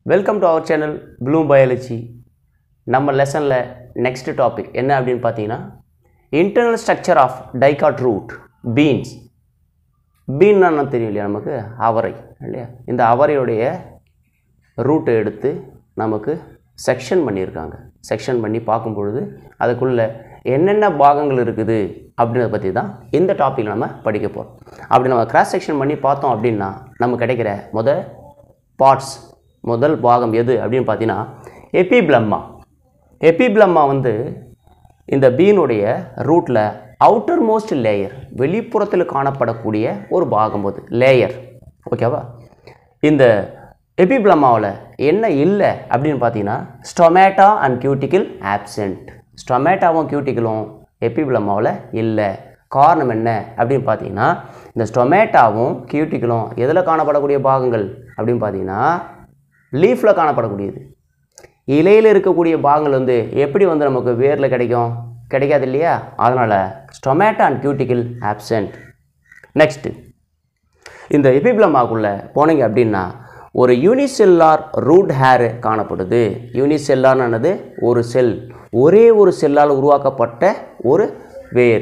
welcome to our channel bloom biology நம்ம லெசனில் next topic என்ன அப்படின்னு பார்த்தீங்கன்னா internal structure of dicot root beans பீன்னா என்ன தெரியும் இல்லையா நமக்கு அவரை இல்லையா இந்த அவரையுடைய ரூட்டை எடுத்து நமக்கு செக்ஷன் பண்ணியிருக்காங்க செக்ஷன் பண்ணி பார்க்கும் பொழுது அதுக்குள்ளே என்னென்ன பாகங்கள் இருக்குது அப்படின்றத பற்றி தான் இந்த டாப்பிக்கில் நம்ம படிக்க போகிறோம் அப்படி நம்ம கிராஸ் செக்ஷன் பண்ணி பார்த்தோம் அப்படின்னா நமக்கு கிடைக்கிற முத பார்ட்ஸ் முதல் பாகம் எது அப்படின்னு பார்த்தீங்கன்னா எபிப்ளம்மா எபிப்ளம்மா வந்து இந்த பீனுடைய ரூட்டில் அவுட்டர் மோஸ்ட் லேயர் வெளிப்புறத்தில் காணப்படக்கூடிய ஒரு பாகம் அது லேயர் ஓகேவா இந்த எபிப்ளமாவில் என்ன இல்லை அப்படின்னு பார்த்தீங்கன்னா ஸ்டொமேட்டா அண்ட் கியூட்டிக்கிள் ஆப்சென்ட் ஸ்டொமேட்டாவும் கியூட்டிக்கிளும் எபிப்ளமாவில் இல்லை காரணம் என்ன அப்படின்னு பார்த்தீங்கன்னா இந்த ஸ்டொமேட்டாவும் கியூட்டிக்கிளும் எதில் காணப்படக்கூடிய பாகங்கள் அப்படின்னு பார்த்தீங்கன்னா லீஃபில் காணப்படக்கூடியது இலையில் இருக்கக்கூடிய பாகங்கள் வந்து எப்படி வந்து நமக்கு வேரில் கிடைக்கும் கிடைக்காது இல்லையா அதனால் stomata and cuticle absent next இந்த எபிப்ளமாக்குள்ளே போனீங்க அப்படின்னா ஒரு யூனிசெல்லார் ரூட் ஹேர் காணப்படுது யூனிசெல்லார்னது ஒரு செல் ஒரே ஒரு செல்லால் உருவாக்கப்பட்ட ஒரு வேர்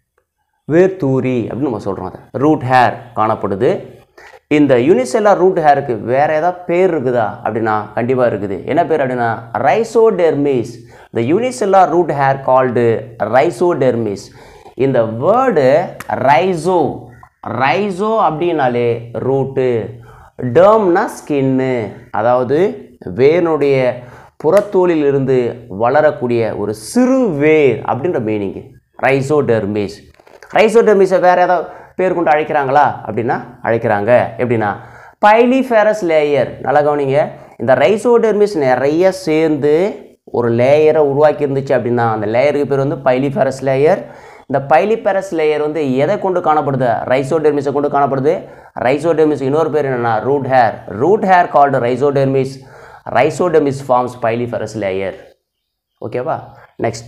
வேர் தூரி அப்படின்னு நம்ம சொல்கிறோம் அதை ரூட் ஹேர் காணப்படுது இந்த யூனிசெல்லார் ரூட் ஹேருக்கு வேறு ஏதாவது பேர் இருக்குதா அப்படின்னா கண்டிப்பாக இருக்குது என்ன பேர் அப்படின்னா rhizodermis the unicellular root hair called rhizodermis இந்த வேர்டு ரைசோ ரைசோ அப்படின்னாலே ரூட்டு டேர்ம்னா ஸ்கின்னு அதாவது வேனுடைய புறத்தோலில் இருந்து வளரக்கூடிய ஒரு சிறு வேர் அப்படின்ற மீனிங்கு ரைசோடெர்மிஸ் ரைசோடெர்மிஸை வேறு ஏதாவது பேர் கொண்டு அழைக்கிறாங்களா அப்படின்னா அழைக்கிறாங்க எப்படின்னா பைலிஃபேரஸ் லேயர் நல்லா கவனிங்க இந்த ரைசோடெர்மிஸ் நிறைய சேர்ந்து ஒரு லேயரை உருவாக்கி இருந்துச்சு அப்படின்னா அந்த லேயருக்கு பேர் வந்து பைலிஃபேரஸ் லேயர் இந்த பைலிபெரஸ் லேயர் வந்து எதை கொண்டு காணப்படுது ரைசோடெர்மிஸை கொண்டு காணப்படுது ரைசோடெர்மிஸ் இன்னொரு பேர் என்னென்னா root hair root hair called rhizodermis rhizodermis forms piliferous layer ஓகேவா நெக்ஸ்ட்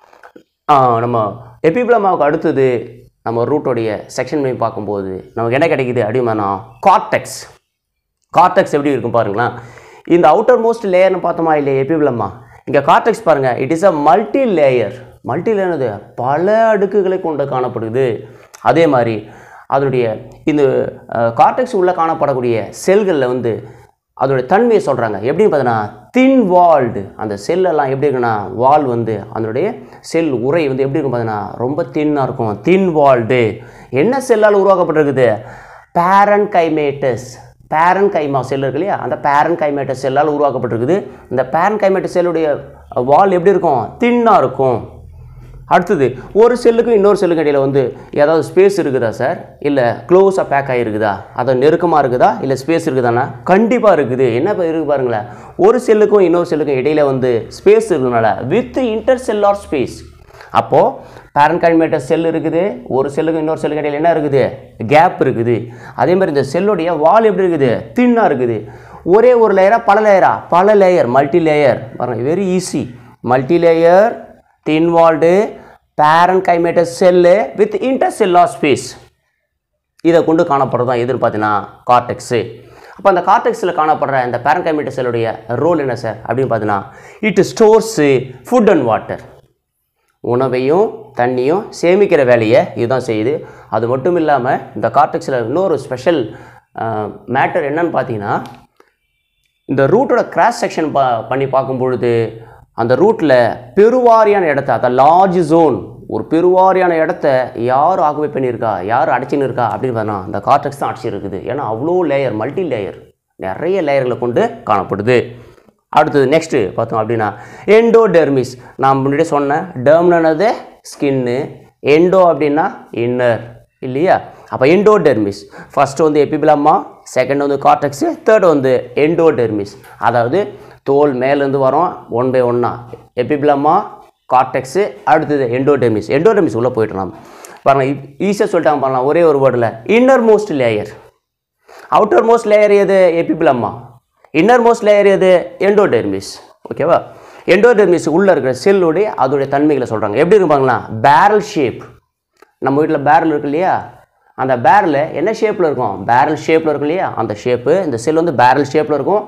நம்ம எபிப்ளமாவுக்கு அடுத்தது நம்ம ரூட்டோடைய செக்ஷன் பண்ணி பார்க்கும்போது நமக்கு என்ன கிடைக்குது அப்படின்னா கார்டெக்ஸ் கார்டெக்ஸ் எப்படி இருக்கும் பாருங்களேன் இந்த அவுட்டர் மோஸ்ட் லேயர்னு பார்த்தோமா இல்லையா எபிப்ளமா இங்கே கார்டெக்ஸ் பாருங்கள் it is a multi layer multi லேயர்னது பல அடுக்குகளை கொண்டு காணப்படுது அதே மாதிரி அதனுடைய இந்த கார்டெக்ஸ் உள்ளே காணப்படக்கூடிய செல்களில் வந்து அதோடைய தன்மையை சொல்கிறாங்க எப்படின்னு பார்த்தீங்கன்னா தின் வால்டு அந்த செல்லெல்லாம் எப்படி இருக்குன்னா வால் வந்து அதனுடைய செல் உரை வந்து எப்படி இருக்கும் பார்த்தீங்கன்னா ரொம்ப தின்னாக இருக்கும் தின் வால்டு என்ன செல்லால் உருவாக்கப்பட்டிருக்குது பேரன் கைமேட்டஸ் பேரன் கைமா செல் இருக்கு இல்லையா அந்த பேரன் கைமேட்டஸ் செல்லால் உருவாக்கப்பட்டிருக்குது இந்த பேரன் கைமேட்டஸ் செல்லுடைய வால் எப்படி இருக்கும் தின்னாக இருக்கும் அடுத்தது ஒரு செல்லுக்கும் இன்னொரு செல்லுக்கு இடையில் வந்து ஏதாவது ஸ்பேஸ் இருக்குதா சார் இல்லை க்ளோஸாக பேக் ஆகிருக்குதா அதை நெருக்கமாக இருக்குதா இல்லை ஸ்பேஸ் இருக்குதாண்ணா கண்டிப்பாக இருக்குது என்ன இருக்குது பாருங்களேன் ஒரு செல்லுக்கும் இன்னொரு செல்லுக்கும் இடையில் வந்து ஸ்பேஸ் இருக்கிறதுனால வித் இன்டர் செல்லார் ஸ்பேஸ் அப்போது பேரன்கைமேட்டர் செல் இருக்குது ஒரு செல்லுக்கும் இன்னொரு செல்லுக்கு இடையில் என்ன இருக்குது கேப் இருக்குது அதே மாதிரி இந்த செல்லுடைய வால் எப்படி இருக்குது தின்னாக இருக்குது ஒரே ஒரு லேயராக பல லேயரா பல லேயர் மல்டி லேயர் பாருங்கள் very easy multi layer thin walled parenchymatous cell with intercellular space இதை கொண்டு காணப்படுறது தான் எதுன்னு பார்த்தீங்கன்னா கார்டெக்ஸு அப்போ அந்த கார்டெக்ஸில் காணப்படுற இந்த பேரன் கைமேட்டர் செல்லுடைய ரோல் என்ன சார் அப்படின்னு பார்த்தீங்கன்னா it stores food and water உணவையும் தண்ணியும் சேமிக்கிற வேலையை இதுதான் செய்யுது அது மட்டும் இல்லாமல் இந்த கார்டெக்ஸில் இன்னொரு ஸ்பெஷல் மேட்டர் என்னன்னு பார்த்தீங்கன்னா இந்த ரூட்டோட கிராஸ் செக்ஷன் பா பண்ணி பார்க்கும் பொழுது அந்த ரூட்டில் பெருவாரியான இடத்த அந்த லார்ஜ் ஜோன் ஒரு பெருவாரியான இடத்த யார் ஆக்குபை பண்ணியிருக்கா யார் அடைச்சின்னு இருக்கா அப்படின்னு பார்த்தா அந்த கார்டெக்ஸ் தான் அடிச்சிருக்குது ஏன்னா அவ்வளோ லேயர் மல்டி லேயர் நிறைய லேயர்களை கொண்டு காணப்படுது அடுத்தது நெக்ஸ்ட்டு பார்த்தோம் அப்படின்னா எண்டோடெர்மிஸ் நான் முன்னாடியே சொன்னேன் டெர்ம்னது ஸ்கின்னு எண்டோ அப்படின்னா இன்னர் இல்லையா அப்போ எண்டோடெர்மிஸ் ஃபஸ்ட்டு வந்து எபிபிளம்மா செகண்ட் வந்து கார்டெக்ஸு தேர்ட் வந்து எண்டோடெர்மிஸ் அதாவது தோல் மேலேருந்து வரோம் ஒன் பை ஒன்னா எபிபிளம்மா கார்டெக்ஸு அடுத்தது எண்டோடெர்மிஸ் எண்டோடெர்மிஸ் உள்ளே போயிட்டு நம்ம பாருங்கள் ஈஸியாக சொல்லிட்டாங்க பாருங்கள் ஒரே ஒரு வேர்டில் innermost layer outermost layer எது எபிபிளம்மா இன்னர் மோஸ்ட் லேயர் எது எண்டோடெர்மிஸ் ஓகேவா எண்டோடெர்மிஸ் உள்ளே இருக்கிற செல்லுடைய அதோடைய தன்மைகளை சொல்கிறாங்க எப்படி இருப்பாங்களா பேரல் ஷேப் நம்ம வீட்டில் பேரல் இருக்கு இல்லையா அந்த பேரல் என்ன ஷேப்பில் இருக்கும் பேரல் ஷேப்பில் இருக்கும் இல்லையா அந்த ஷேப்பு இந்த செல் வந்து பேரல் ஷேப்பில் இருக்கும்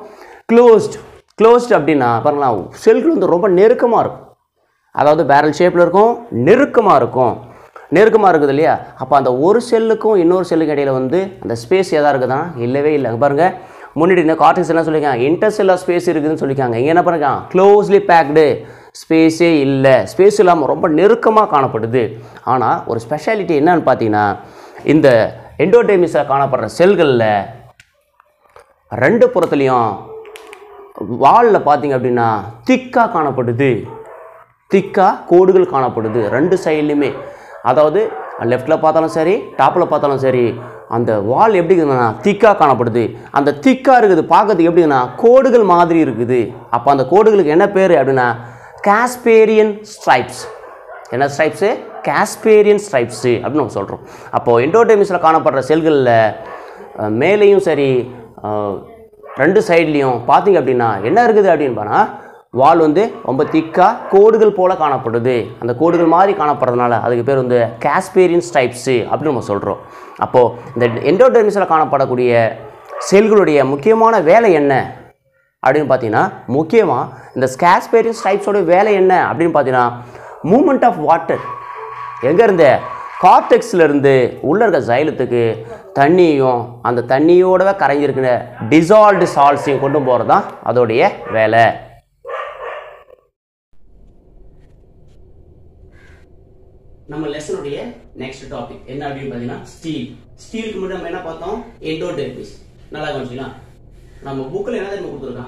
க்ளோஸ்ட் க்ளோஸ்ட் அப்படின்னா பாருங்களா செல்கள் வந்து ரொம்ப நெருக்கமாக இருக்கும் அதாவது பேரல் ஷேப்பில் இருக்கும் நெருக்கமாக இருக்கும் நெருக்கமாக இருக்குது இல்லையா அப்போ அந்த ஒரு செல்லுக்கும் இன்னொரு செல்லுக்கு இடையில வந்து அந்த ஸ்பேஸ் எதா இருக்குதா இல்லவே இல்லை அங்க பாருங்க முன்னாடி இந்த கார்டெக்ஸ் என்ன சொல்லியிருக்காங்க இன்டர்செல்லார் ஸ்பேஸ் இருக்குதுன்னு சொல்லியிருக்காங்க இங்கே என்ன பண்ணுறாங்க க்ளோஸ்லி பேக்டு ஸ்பேஸே இல்லை ஸ்பேஸ் இல்லாமல் ரொம்ப நெருக்கமாக காணப்படுது ஆனால் ஒரு ஸ்பெஷாலிட்டி என்னன்னு பார்த்தீங்கன்னா இந்த எண்டோடெமிஸில் காணப்படுற செல்களில் ரெண்டு புறத்துலையும் வாலில் பார்த்தீங்க அப்படின்னா திக்காக காணப்படுது திக்காக கோடுகள் காணப்படுது ரெண்டு சைட்லையுமே அதாவது லெஃப்ட்டில் பார்த்தாலும் சரி டாப்பில் பார்த்தாலும் சரி அந்த வால் எப்படி இருக்குதுன்னா திக்காக காணப்படுது அந்த திக்காக இருக்குது பார்க்கறதுக்கு எப்படி இருக்குன்னா கோடுகள் மாதிரி இருக்குது அப்போ அந்த கோடுகளுக்கு என்ன பேர் அப்படின்னா காஸ்பேரியன் ஸ்ட்ரைப்ஸ் என்ன ஸ்ட்ரைப்ஸு காஸ்பேரியன் ஸ்ட்ரைப்ஸு அப்படின்னு நம்ம சொல்கிறோம் அப்போது எண்டோடெமிஸில் காணப்படுற செல்களில் அஹ், மேலேயும் சரி அஹ், ரெண்டு சைட்லேயும் பார்த்தீங்க அப்படின்னா என்ன இருக்குது அப்படின்னு பார்த்தா வால் வந்து ரொம்ப திக்காக கோடுகள் போல காணப்படுது அந்த கோடுகள் மாதிரி காணப்படுறதுனால அதுக்கு பேர் வந்து காஸ்பேரியன் ஸ்டைப்ஸு அப்படின்னு நம்ம சொல்கிறோம் அப்போது இந்த எண்டோடெர்மிஸில் காணப்படக்கூடிய செல்களுடைய முக்கியமான வேலை என்ன அப்படின்னு பார்த்தீங்கன்னா முக்கியமாக இந்த ஸ்காஸ்பேரியன் ஸ்டைப்ஸோட வேலை என்ன அப்படின்னு பார்த்தீங்கன்னா மூமெண்ட் ஆஃப் வாட்டர் எங்கேருந்து கார்டெக்ஸ்ல இருந்து உள்ள இருக்க சைலத்துக்கு தண்ணியும் அந்த தண்ணியோடவே கரைஞ்சிருக்கிற டிசால்வ்டு சால்ட்ஸையும் கொண்டு போகிறது தான் அதோடைய வேலை நம்ம லெசனுடைய நெக்ஸ்ட் டாபிக் என்ன அப்படின்னு பார்த்தீங்கன்னா ஸ்டீல் ஸ்டீலுக்கு முன்னாடி நம்ம என்ன பார்த்தோம் எண்டோடெர்மிஸ் நல்லா கவனிச்சிங்களா நம்ம புக்கில் என்ன தெரியுமா கொடுத்துருக்கான்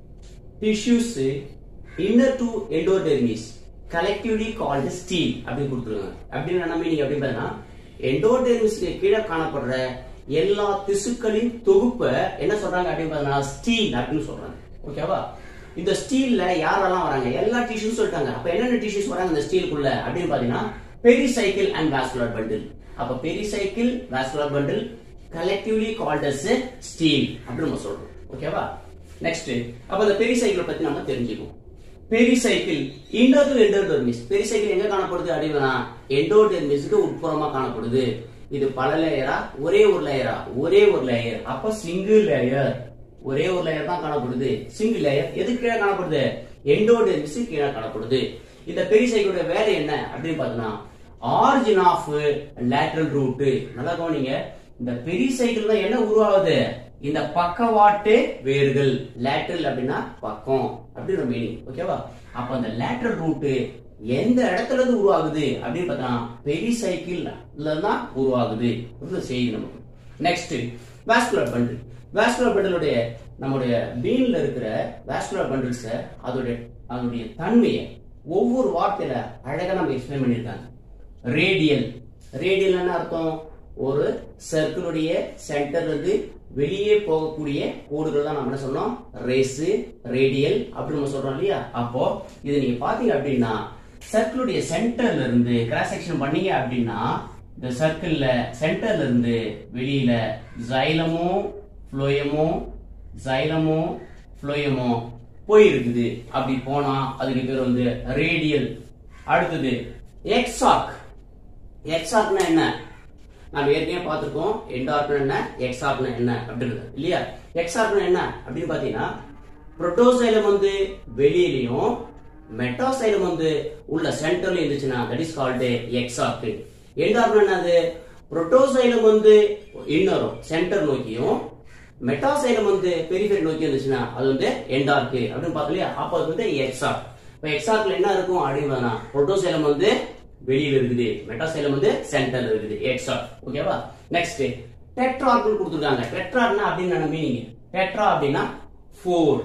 tissues inner to endodermis collectively called steel அப்படின்னு கொடுத்துருக்காங்க அப்படின்னு என்ன மீனிங் அப்படின்னு பார்த்தீங்கன்னா எண்டோடெர்மிஸ்க்கு கீழே காணப்படுற எல்லா திசுக்களின் தொகுப்பை என்ன சொல்றாங்க அப்படின்னு பார்த்தீங்கன்னா ஸ்டீல் அப்படின்னு சொல்றாங்க ஓகேவா இந்த ஸ்டீல்ல யாரெல்லாம் வராங்க எல்லா டிஷ்யூஸ் சொல்லிட்டாங்க அப்ப என்னென்ன டிஷ்யூஸ் வராங்க இந்த ஸ்டீலுக்குள்ள அப்படின்னு பாத்தீங்கன்னா பெரிசைக்கிள் அண்ட் வாஸ்குலர் பண்டில் அப்ப pericycle vascular bundle collectively called as stele அப்படின்னு நம்ம சொல்றோம் ஓகேவா நெக்ஸ்ட் அப்ப இந்த பெரிசைக்கிள் பத்தி நம்ம தெரிஞ்சுக்குவோம் pericycle endo to endodermis pericycle எங்க காணப்படுது அப்படின்னா எண்டோடெர்மிஸ்க்கு உட்புறமா காணப்படுது இது பல லேயரா ஒரே ஒரு லேயரா ஒரே ஒரு லேயர் அப்ப சிங்கிள் லேயர் ஒரே ஒரு லேயர் தான் காணப்படுது சிங்கிள் லேயர் எது கீழே காணப்படுது எண்டோடெர்மிஸ் கீழே காணப்படுது இந்த பெரிசைக்கிளோட வேலை என்ன அப்படின்னு பார்த்தோம்னா ஆரிஜின் ஆஃப் லேட்டரல் ரூட் நல்லா கவனிங்க இந்த பெரிசைக்கிள் தான் என்ன உருவாகுது இந்த பக்கவாட்டு வேர்கள் லேட்டரல் அப்படின்னா பக்கம் அப்படின்ற மீனிங் ஓகேவா அப்ப அந்த லேட்டரல் ரூட் எந்த இடத்துல இருந்து உருவாகுது அப்படின்னு பார்த்தா பெரிசைக்கிள்ல தான் உருவாகுது அப்படின்னு செய்தி நமக்கு நெக்ஸ்ட் வாஸ்குலர் பண்டில் வாஸ்குலர் பண்டிலுடைய நம்முடைய பீன்ல இருக்கிற வாஸ்குலர் பண்டில்ஸ் அதோடைய அதோடைய தன்மையை ஒவ்வொரு வார்த்தையில அழகா நம்ம எக்ஸ்பிளைன் பண்ணியிருக்காங்க ரேடியல் ரேடியல் என்ன அர்த்தம் ஒரு சர்க்கிளுடைய சென்டர்ல இருந்து வெளியே போகக்கூடிய கோடுகள் தான் நம்ம என்ன சொன்னோம் ரேஸ் ரேடியல் அப்படின்னு நம்ம சொல்றோம் இல்லையா அப்போ இது நீங்க பாத்தீங்க அப்படின்னா சர்க்கிளுடைய சென்டர்ல இருந்து கிராஸ் செக்ஷன் பண்ணீங்க அப்படின்னா இந்த சர்க்கிள்ல சென்டர்ல இருந்து வெளியில ஜைலமோ ஃப்ளோயமோ ஜைலமோ ஃப்ளோயமோ போயிருக்குது அப்படி போனா அதுக்கு பேர் வந்து ரேடியல் அடுத்தது எக்ஸாக் எக்ஸாக்னா என்ன நம்ம ஏற்கனவே பார்த்திருக்கோம் எண்டார்க்னா என்ன எக்ஸாக்னா என்ன அப்படின்றது இல்லையா எக்ஸாக்னா என்ன அப்படின்னு பாத்தீங்கன்னா புரோட்டோசைலம் வந்து வெளியிலையும் மெட்டாசைலம் வந்து உள்ள சென்டர்ல இருந்துச்சுன்னா தட் இஸ் கால்டு எக்ஸாக்ட் எண்டார்க்னா என்னது புரோட்டோசைலம் வந்து இன்னரும் சென்டர் நோக்கியும் மெட்டாசைலம் வந்து பெரிஃபெரி நோக்கி இருந்துச்சுன்னா அது வந்து எண்டார்க்கு அப்படின்னு பார்த்தோம் இல்லையா அப்போ அது வந்து எக்ஸாக் இப்போ எக்ஸாக்ல என்ன இருக்கும் அப்படின்னு புரோட்டோசைலம் வந்து வெளியில இருக்குது மெட்டாசைலம் வந்து சென்டர்ல இருக்குது எக்ஸாக் ஓகேவா நெக்ஸ்ட் டெட்ரார்க்னு கொடுத்துருக்காங்க டெட்ரார்க்னா அப்படின்னு மீனிங் டெட்ரா அப்படின்னா ஃபோர்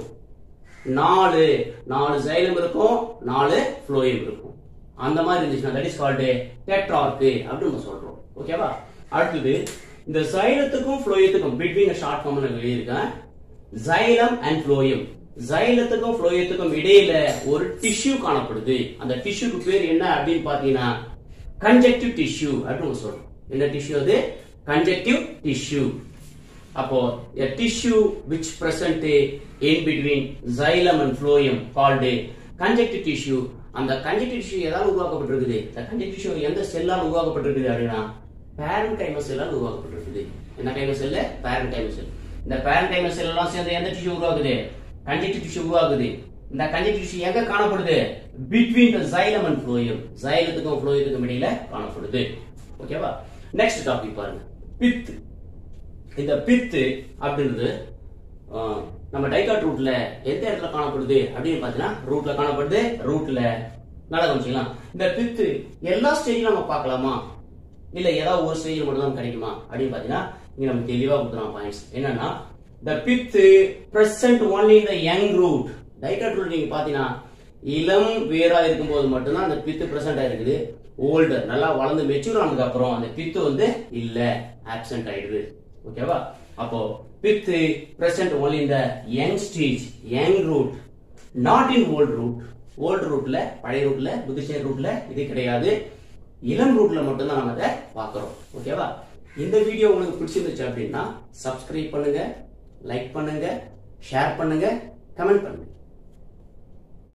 நாலு நாலு சைலம் இருக்கும் நாலு ஃப்ளோயம் இருக்கும் அந்த மாதிரி இருந்துச்சுன்னா தட் இஸ் கால்டு டெட்ரார்க்கு அப்படின்னு நம்ம சொல்றோம் ஓகேவா அடுத்தது இந்த சைலத்துக்கும் ஃப்ளோயத்துக்கும் பிட்வீன் ஷார்ட் ஃபார்ம் நான் எழுதியிருக்கேன் சைலம் அண்ட் ஃப்ளோயம் சைலத்துக்கும் ஃப்ளோயத்துக்கும் இடையில ஒரு டிஷ்யூ காணப்படுது அந்த டிஷ்யூக்கு பேர் என்ன அப்படின்னு பாத்தீங்கன்னா கன்ஜெக்டிவ் டிஷ்யூ அப்படின்னு நம்ம சொல்றோம் என்ன டிஷ்யூ அது கன்ஜெக்டிவ் டிஷ்யூ அப்போ a tissue which present in between xylem and phloem called conjunctive tissue அந்த கன்ஜெக்டிவ் டிஷ்யூ எதால உருவாக்கப்பட்டிருக்குது இந்த கன்ஜெக்டிவ் டிஷ்யூ எந்த செல்லால் உருவாக்கப்பட்டிருக்குது அப்படின்னா பேரன் கைம செல்லால் உருவாக்கப்பட்டிருக்குது என்ன கைம செல் பேரன் கைம செல் இந்த பேரன் கைம செல் எல்லாம் சேர்ந்து எந்த டிஷ்யூ உருவாக்குது கன்ஜெக்டிவ் டிஷ்யூ உருவாகுது இந்த கன்ஜெக்டிவ் டிஷ்யூ எங்க காணப்படுது between the xylem and phloem xylத்துக்கும் phloemத்துக்கும் இடையில காணப்படுது ஓகேவா நெக்ஸ்ட் டாபிக் பாருங்க பித் இந்த பித்து அப்படின்றது ஆஹ், நம்ம டைகாட் ரூட்ல எந்த இடத்துல காணப்படுது அப்படின்னு பார்த்தீங்கன்னா ரூட்ல காணப்படுது ரூட்ல நல்லா கவனிச்சிக்கலாம் இந்த பித்து எல்லா ஸ்டேஜிலும் நம்ம பார்க்கலாமா இல்ல ஏதாவது ஒரு ஸ்டேஜில் மட்டும் தான் கிடைக்குமா அப்படின்னு பார்த்தீங்கன்னா இங்க நம்ம தெளிவா கொடுத்துறோம் பாயிண்ட்ஸ் என்னன்னா the pith present only in the young root dicot root நீங்க பாத்தீங்கன்னா இளம் வேரா இருக்கும்போது மட்டும்தான் அந்த பித்து பிரசன்ட் ஆயிருக்குது ஓல்டர் நல்லா வளர்ந்து மெச்சூர் ஆனதுக்கு அப்புறம் அந்த பித்து வந்து இல்ல ஆப்சென்ட் ஆயிடுது ஓகேவா அப்போ pith present only in the young stage young root not in old root old ரூட்ல பழைய ரூட்ல புத்திசேரி ரூட்ல இது கிடையாது இளம் ரூட்ல மட்டும்தான் நம்ம அதை பார்க்குறோம் ஓகேவா இந்த வீடியோ உங்களுக்கு பிடிச்சிருந்துச்சு அப்படின்னா சப்ஸ்கிரைப் பண்ணுங்க லைக் பண்ணுங்க ஷேர் பண்ணுங்க கமெண்ட் பண்ணுங்க